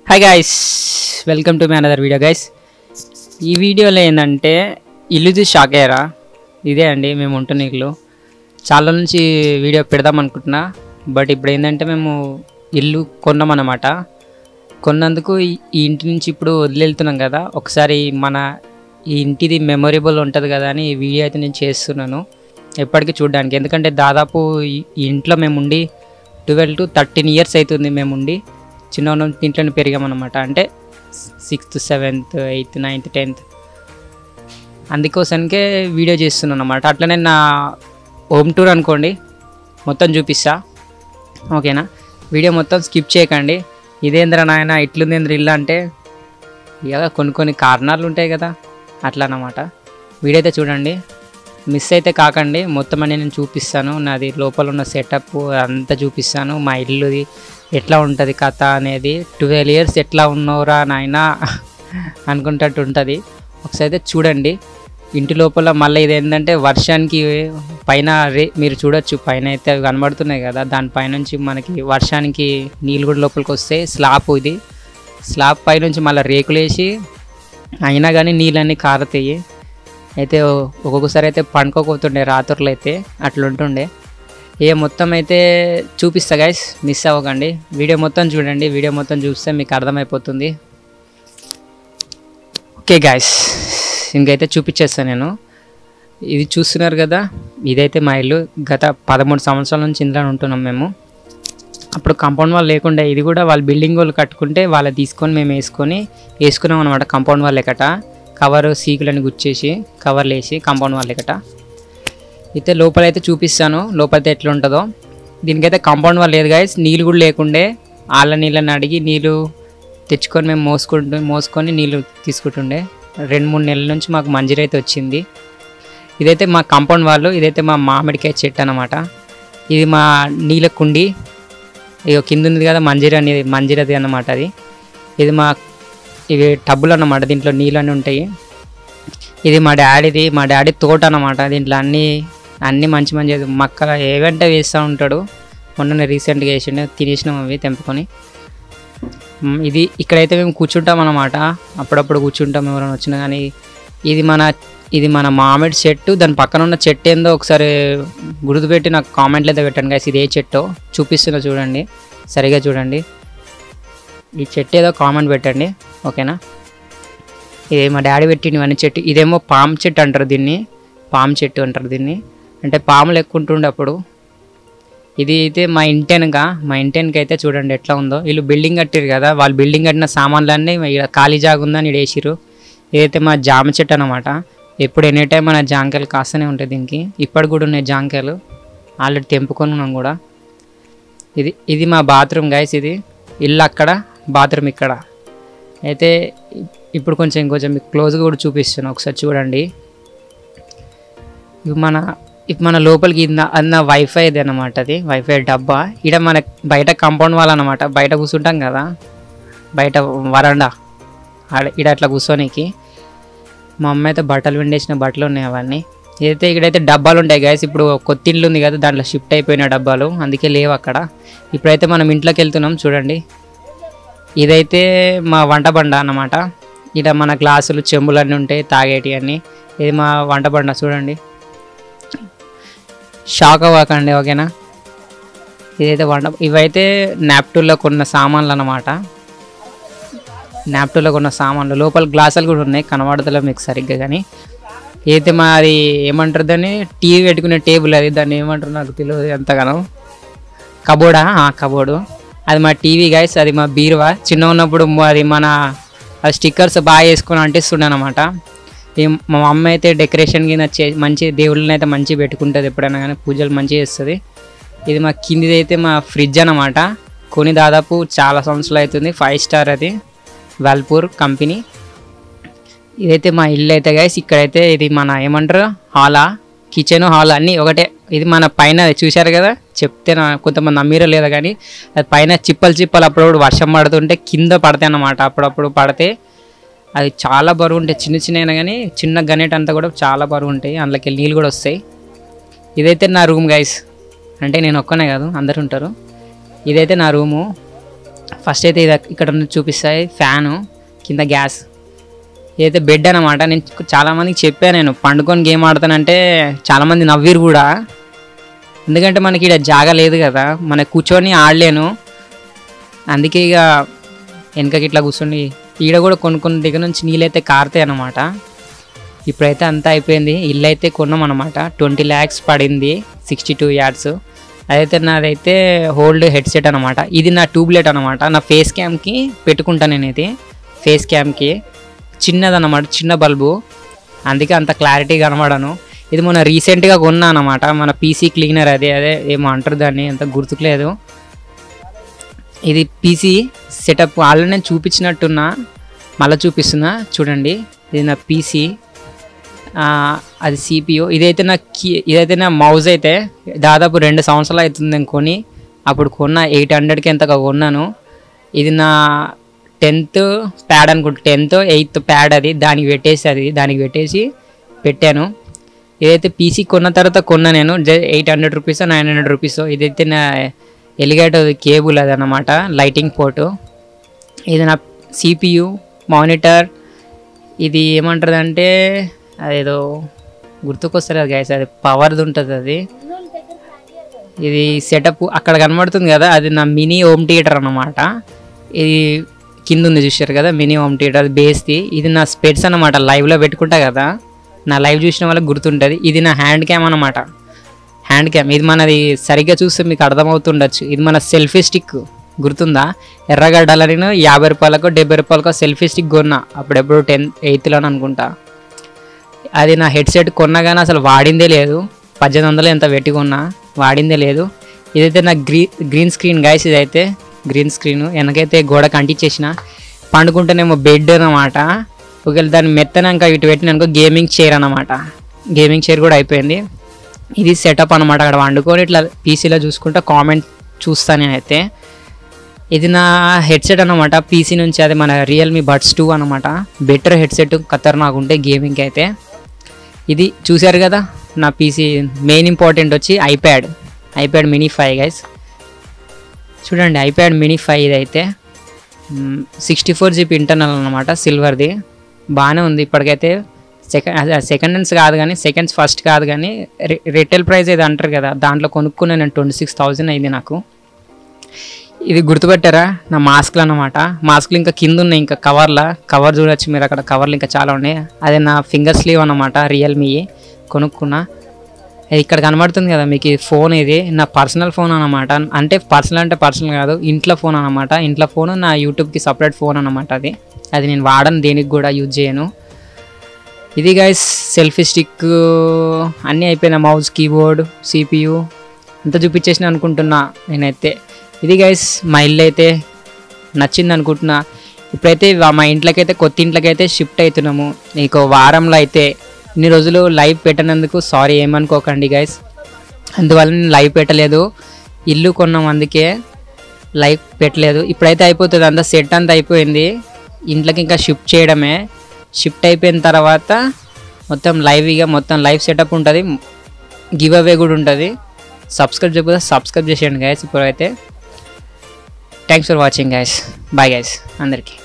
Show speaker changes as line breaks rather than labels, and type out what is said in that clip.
hi guys welcome to my another video guys ఈ వీడియోలో ఏంటంటే ఇల్లు చూసి షాక్ అయ్యారా ఇదే అండి మేము ఉంటున్న ఇల్లు చాలా నుంచి వీడియో పెడదాం అనుకుంటున్నా బట్ ఇప్పుడు ఏంటంటే మేము ఇల్లు కొన్నామన్నమాట కొన్నందుకు ఈ ఈ ఇంటి నుంచి ఇప్పుడు వదిలేళ్తున్నాం కదా ఒకసారి మన ఈ ఇంటిది మెమొరబుల్ ఉంటుంది కదా అని ఈ వీడియో అయితే నేను చేస్తున్నాను ఎప్పటికీ చూడడానికి ఎందుకంటే దాదాపు ఈ ఈ ఇంట్లో మేము ఉండి ట్వెల్వ్ టు థర్టీన్ ఇయర్స్ అవుతుంది మేము ఉండి చిన్న ఉన్న ఇంట్లోనే పెరిగామన్నమాట అంటే sixth seventh eighth ninth tenth అందుకోసానికే వీడియో చేస్తున్నాను అనమాట అట్లనే నా హోమ్ టూర్ అనుకోండి మొత్తం చూపిస్తా ఓకేనా వీడియో మొత్తం స్కిప్ చేయకండి ఇదేంద్ర నాయన ఇట్లుందేంద్ర ఇల్లు అంటే ఇక కొన్ని కొన్ని కారణాలు ఉంటాయి కదా అట్లా అన్నమాట వీడియో అయితే చూడండి మిస్ అయితే కాకండి మొత్తం అని నేను చూపిస్తాను నాది లోపల ఉన్న సెటప్ అంతా చూపిస్తాను మా ఇల్లుది ఎట్లా ఉంటుంది కథ అనేది ట్వెల్వ్ ఇయర్స్ ఎట్లా ఉన్నవరా నాయన అనుకుంటట్టు ఉంటుంది ఒకసారి అయితే చూడండి ఇంటి లోపల మళ్ళీ ఇది ఏంటంటే వర్షానికి పైన రే మీరు చూడొచ్చు పైన అయితే అవి కనబడుతున్నాయి కదా దానిపై నుంచి మనకి వర్షానికి నీళ్ళు కూడా లోపలికి వస్తే స్లాబ్ ఇది స్లాబ్ పై నుంచి మళ్ళీ రేకులు వేసి అయినా కానీ నీళ్ళన్నీ కారుతాయి అయితే ఒక్కొక్కసారి అయితే పండుకోకపోతుండే రాత్రులు అయితే అట్లుంటుండే ఏ మొత్తం అయితే చూపిస్తా గైస్ మిస్ అవ్వకండి వీడియో మొత్తం చూడండి వీడియో మొత్తం చూస్తే మీకు అర్థమైపోతుంది ఓకే గాయస్ ఇంకైతే చూపించేస్తాను నేను ఇది చూస్తున్నారు కదా ఇదైతే మా ఇల్లు గత పదమూడు సంవత్సరాల నుంచి ఇందులో ఉంటున్నాం మేము అప్పుడు కాంపౌండ్ వాల్ లేకుండా ఇది కూడా వాళ్ళు బిల్డింగ్ వాళ్ళు కట్టుకుంటే వాళ్ళు తీసుకొని మేము వేసుకొని వేసుకున్నాం అనమాట కాంపౌండ్ వాల్ ఎక్కట కవర్ సీకులని గుచ్చేసి కవర్లు వేసి కాంపౌండ్ వాల్ ఎక్కట అయితే లోపల అయితే చూపిస్తాను లోపల ఎట్లా ఉంటుందో దీనికైతే కాంపౌండ్ వాల్ లేదు గాయస్ నీళ్ళు కూడా లేకుండే ఆళ్ళ నీళ్ళని అడిగి నీళ్ళు తెచ్చుకొని మేము మోసుకుంటు మోసుకొని నీళ్ళు తీసుకుంటుండే రెండు మూడు నెలల నుంచి మాకు మంజీర అయితే వచ్చింది ఇదైతే మా కాంపౌండ్ వాళ్ళు ఇదైతే మా మామిడికాయ చెట్టు అనమాట ఇది మా నీళ్ళ కుండి ఇక కింద ఉంది కదా మంజీర అనేది మంజీరది అన్నమాట అది ఇది మా ఇవి టబ్బులు అన్నమాట దీంట్లో నీళ్ళు అన్నీ ఉంటాయి ఇది మా డాడీది మా డాడీ తోట అన్నమాట దీంట్లో అన్నీ అన్నీ మంచి మంచి మక్క ఏవంటే వేస్తూ ఉంటాడు మొన్న రీసెంట్గా వేసిండే తినేసినాం అవి తెంపుకొని మ్, ఇది ఇక్కడైతే మేము కూర్చుంటాం అన్నమాట అప్పుడప్పుడు కూర్చుంటాం ఎవరైనా వచ్చినా కానీ ఇది మన ఇది మన మామిడి చెట్టు దాని పక్కన ఉన్న చెట్టు ఏందో ఒకసారి గుర్తుపెట్టి నాకు కామెంట్లు అయితే పెట్టండి guys ఇది ఏ చెట్టో చూపిస్తున్నా చూడండి సరిగా చూడండి ఈ చెట్టు ఏదో కామెంట్ పెట్టండి ఓకేనా ఇది మా డాడీ పెట్టిన ఇవన్నీ చెట్టు ఇదేమో పాము చెట్టు అంటారు దీన్ని పాము చెట్టు అంటారు దీన్ని అంటే పాములు ఎక్కువ ఉంటుండే అప్పుడు ఇది అయితే మా ఇంటెనక మా ఇంటెనక అయితే చూడండి ఎట్లా ఉందో వీళ్ళు బిల్డింగ్ కట్టారు కదా వాళ్ళు బిల్డింగ్ కట్టిన సామాన్లన్నీ ఈడ ఖాళీ జాగా ఉందని ఇక్కడ వేసిరు ఇదైతే మా జామ చెట్టు అనమాట ఎప్పుడు ఎనీ టైం మన జాంకాయలు కాస్తూనే ఉంటాయి దీనికి ఇప్పటి కూడా ఉన్నాయి జాంకాయలు ఆల్రెడీ తెంపుకొని ఉన్నాం కూడా ఇది ఇది మా బాత్రూమ్ గైస్ ఇది ఇల్లు అక్కడ బాత్రూమ్ ఇక్కడ అయితే ఇప్పుడు కొంచెం ఇంకొంచెం మీకు క్లోజ్గా కూడా చూపిస్తాను ఒకసారి చూడండి ఇవి మన ఇప్పుడు మన లోపలికి ఇంద అన్న వైఫైది అనమాట అది వైఫై డబ్బా ఇక్కడ మన బయట కాంపౌండ్ వాల్ అనమాట బయట కూర్చుంటాం కదా బయట వరండా ఆడ ఇక్కడ అట్లా కూర్చోనికి మా అమ్మ అయితే బట్టలు విండేసిన బట్టలు ఉన్నాయి అవన్నీ ఏదైతే ఇక్కడైతే డబ్బాలు ఉంటాయి గైస్ ఇప్పుడు కొత్త ఇల్లు ఉంది కదా దాంట్లో షిఫ్ట్ అయిపోయిన డబ్బాలు అందుకే లేవు అక్కడ ఇప్పుడైతే మనం ఇంట్లోకి వెళ్తున్నాం చూడండి ఇదైతే మా వంట బండ అన్నమాట ఇక్కడ మన గ్లాసులు చెంబులు అన్నీ ఉంటాయి తాగేటి అన్నీ ఇది మా వంట బండ చూడండి షాక్ అవ్వకండి ఓకేనా ఇదైతే వంట ఇవైతే నాప్టూల్లో కొన్న సామాన్లు అన్నమాట నాప్టూల్లో కొన్న సామాన్లు లోపల గ్లాసులు కూడా ఉన్నాయి కనబడతలే మీకు సరిగ్గా కానీ అయితే మా అది ఏమంటారు దాన్ని టీవీ పెట్టుకునే టేబుల్ అది దాన్ని ఏమంటారు నాకు తెలియదు ఎంతగానో కబోర్డా ఆ కబోర్డు అది మా టీవీ గైస్ అది మా బీరువా చిన్న ఉన్నప్పుడు మ- అది మన ఆ స్టిక్కర్స్ బాగా వేసుకొని అంటిస్తుండే అనమాట మా అమ్మ అయితే డెకరేషన్ కింద చే మంచి దేవుళ్ళని అయితే మంచిగా పెట్టుకుంటుంది ఎప్పుడైనా కానీ పూజలు మంచిగా చేస్తుంది ఇది మా కిందిది అయితే మా ఫ్రిడ్జ్ అనమాట కొని దాదాపు చాలా సంవత్సరాలు అవుతుంది ఫైవ్ స్టార్ అది వాల్పూర్ కంపెనీ ఇదైతే మా ఇల్లు అయితే గైస్ ఇక్కడైతే ఇది మన ఏమంటారు హాలా కిచెన్ హాల్ అన్నీ ఒకటే ఇది మన పైన చూశారు కదా చెప్తే నా కొంతమంది నమ్మీరో లేదా కానీ అది పైన చిప్పలు చిప్పలు అప్పుడప్పుడు వర్షం పడుతుంటే కింద పడతాయి అన్నమాట అప్పుడప్పుడు పడితే అది చాలా బరువు ఉంటాయి చిన్న చిన్న అయినా కానీ చిన్న గనేట్ అంతా కూడా చాలా బరువు ఉంటాయి అందులోకి వెళ్ళి నీళ్ళు కూడా వస్తాయి ఇదైతే నా రూమ్ గైస్ అంటే నేను ఒక్కనే కాదు అందరు ఉంటారు ఇదైతే నా రూము ఫస్ట్ అయితే ఇది ఇక్కడ ఉన్న చూపిస్తాయి ఫ్యాను కింద గ్యాస్ ఇదైతే బెడ్ అనమాట నేను చాలామందికి చెప్పాను నేను పండుకొని గేమ్ ఆడతానంటే చాలామంది నవ్విరు కూడా ఎందుకంటే మనకి ఇక్కడ జాగా లేదు కదా మన కూర్చొని ఆడలేను అందుకే ఇక వెనకకి ఇట్లా కూర్చొని ఈడ కూడా కొన్ని కొన్ని దగ్గర నుంచి నీళ్ళైతే కారుతాయి అన్నమాట ఇప్పుడైతే అంతా అయిపోయింది ఇల్లు అయితే కొన్నాం అనమాట ట్వంటీ ల్యాక్స్ పడింది సిక్స్టీ టూ యార్డ్స్ అదైతే నాదైతే హోల్డ్ హెడ్సెట్ అనమాట ఇది నా ట్యూబ్లెట్ అనమాట నా ఫేస్ క్యామ్కి పెట్టుకుంటాను నేను ఇది ఫేస్ క్యామ్కి చిన్నదన్నమాట చిన్న బల్బు అందుకే అంత క్లారిటీ కనబడను ఇది మొన్న రీసెంట్గా కొన్నా అనమాట మన పీసీ క్లీనర్ అదే అదే ఏమో అంటారు దాన్ని అంత గుర్తుకులేదు ఇది పీసీ సెటప్ ఆల్రెడీ నేను చూపించినట్టున్నా మళ్ళీ చూపిస్తున్నా చూడండి ఇది నా పీసీ అది సిపియు ఇదైతే నా కీ ఇదైతే నా మౌజ్ అయితే దాదాపు రెండు సంవత్సరాలు అవుతుంది నేను కొని అప్పుడు కొన్న ఎయిట్ హండ్రెడ్కి ఎంతగా కొన్నాను ఇది నా టెన్త్ ప్యాడ్ అనుకుంటా టెన్త్ ఎయిత్ ప్యాడ్ అది దానికి పెట్టేసి అది దానికి పెట్టేసి పెట్టాను ఇదైతే పీసీ కొన్న తర్వాత కొన్నా నేను eight hundred rupees nine hundred rupees ఇదైతే నా ఎలిగేటర్ కేబుల్ అది అన్నమాట లైటింగ్ పోర్టు ఇది నా సిపియు మానిటర్ ఇది ఏమంటుంది అంటే అదేదో గుర్తుకొస్తారు గైస్ అది పవర్ది ఉంటుంది అది ఇది సెటప్ అక్కడ కనబడుతుంది కదా అది నా మినీ హోమ్ థియేటర్ అన్నమాట ఇది కింద ఉంది చూసారు కదా మినీ హోమ్ థియేటర్ బేస్ది ఇది నా స్పెట్స్ అనమాట లైవ్లో పెట్టుకుంటా కదా నా లైవ్ చూసిన వాళ్ళకి గుర్తుంటుంది ఇది నా హ్యాండ్ క్యామ్ అనమాట హ్యాండ్ క్యామ్ ఇది మనది సరిగ్గా చూస్తే మీకు అర్థమవుతుండొచ్చు ఇది మన సెల్ఫీ స్టిక్ గుర్తుందా ఎర్రగడ్డలని నేను యాభై రూపాయలకో డెబ్బై రూపాయలకో సెల్ఫీ స్టిక్ కొన్నా అప్పుడెప్పుడు టెన్త్ ఎయిత్లోని అనుకుంటా అది నా హెడ్సెట్ కొన్నా కానీ అసలు వాడిందే లేదు పద్దెనిమిది వందలు ఎంత పెట్టి కొన్నా వాడిందే లేదు ఇదైతే నా గ్రీ గ్రీన్ స్క్రీన్ గైస్ ఇదైతే గ్రీన్ స్క్రీన్ వెనకైతే గోడకు అంటించేసిన పండుకుంటేనేమో బెడ్ అనమాట ఒకవేళ దాన్ని మెత్తనాక ఇటు పెట్టిన అనుకో గేమింగ్ చైర్ అనమాట గేమింగ్ చైర్ కూడా అయిపోయింది ఇది సెటప్ అనమాట అక్కడ వండుకొని ఇట్లా పీసీలో చూసుకుంటా కామెంట్ చూస్తాను నేనైతే ఇది నా హెడ్సెట్ అనమాట పీసీ నుంచి అది మన రియల్మీ బడ్స్ టూ అనమాట బెటర్ హెడ్సెట్ ఖతర్నాక్ ఉంటే గేమింగ్కి అయితే ఇది చూశారు కదా నా పీసీ మెయిన్ ఇంపార్టెంట్ వచ్చి iPad iPad mini five guys చూడండి ఐప్యాడ్ మినీ ఫైవ్ ఇది అయితే సిక్స్టీ ఫోర్ జీబీ ఇంటర్నల్ అనమాట సిల్వర్ది బాగానే ఉంది ఇప్పటికైతే సెకండ్ సెకండ్ హ్యాండ్స్ కాదు కానీ సెకండ్స్ ఫస్ట్ కాదు కానీ రిటైల్ ప్రైస్ ఏదో అంటారు కదా దాంట్లో కొనుక్కునే నేను ట్వంటీ సిక్స్ థౌజండ్ అయింది నాకు ఇది గుర్తుపెట్టారా నా మాస్క్లు అనమాట మాస్క్లు ఇంకా కింద ఉన్నాయి ఇంకా కవర్లా కవర్ చూడొచ్చు మీరు అక్కడ కవర్లు ఇంకా చాలా ఉన్నాయి అదే నా ఫింగర్ స్లీవ్ అనమాట రియల్మీ కొనుక్కున్నా ఇది ఇక్కడ కనబడుతుంది కదా మీకు ఈ ఫోన్ ఇది నా పర్సనల్ ఫోన్ అనమాట అంటే పర్సనల్ అంటే పర్సనల్ కాదు ఇంట్లో ఫోన్ అనమాట ఇంట్లో ఫోన్ నా యూట్యూబ్కి సపరేట్ ఫోన్ అనమాట అది అది నేను వాడను దేనికి కూడా యూజ్ చేయను ఇది గైస్ సెల్ఫీ స్టిక్ అన్నీ అయిపోయినా మౌస్ కీబోర్డ్ సిపియు అంతా చూపించేసిన అనుకుంటున్నా నేనైతే ఇది గైస్ మా ఇల్లు అయితే నచ్చింది అనుకుంటున్నా ఇప్పుడైతే వా- మా ఇంట్లోకైతే కొత్త ఇంట్లోకైతే షిఫ్ట్ అవుతున్నాము నీకు వారంలో అయితే ఇన్ని రోజులు లైవ్ పెట్టినందుకు సారీ ఏమనుకోకండి గైస్ అందువల్ల నేను లైవ్ పెట్టలేదు ఇల్లు కొన్నాం అందుకే లైవ్ పెట్టలేదు ఇప్పుడైతే అయిపోతుంది అంతా సెట్ అంతా అయిపోయింది ఇంట్లోకి ఇంకా షిఫ్ట్ చేయడమే షిఫ్ట్ అయిపోయిన తర్వాత మొత్తం లైవ్ ఇక మొత్తం లైవ్ సెటప్ ఉంటుంది గివ్ అవే కూడా ఉంటుంది సబ్స్క్రైబ్ చేయకపోతే సబ్స్క్రైబ్ చేసేయండి గైస్ ఇప్పుడైతే thanks for watching guys bye guys అందరికీ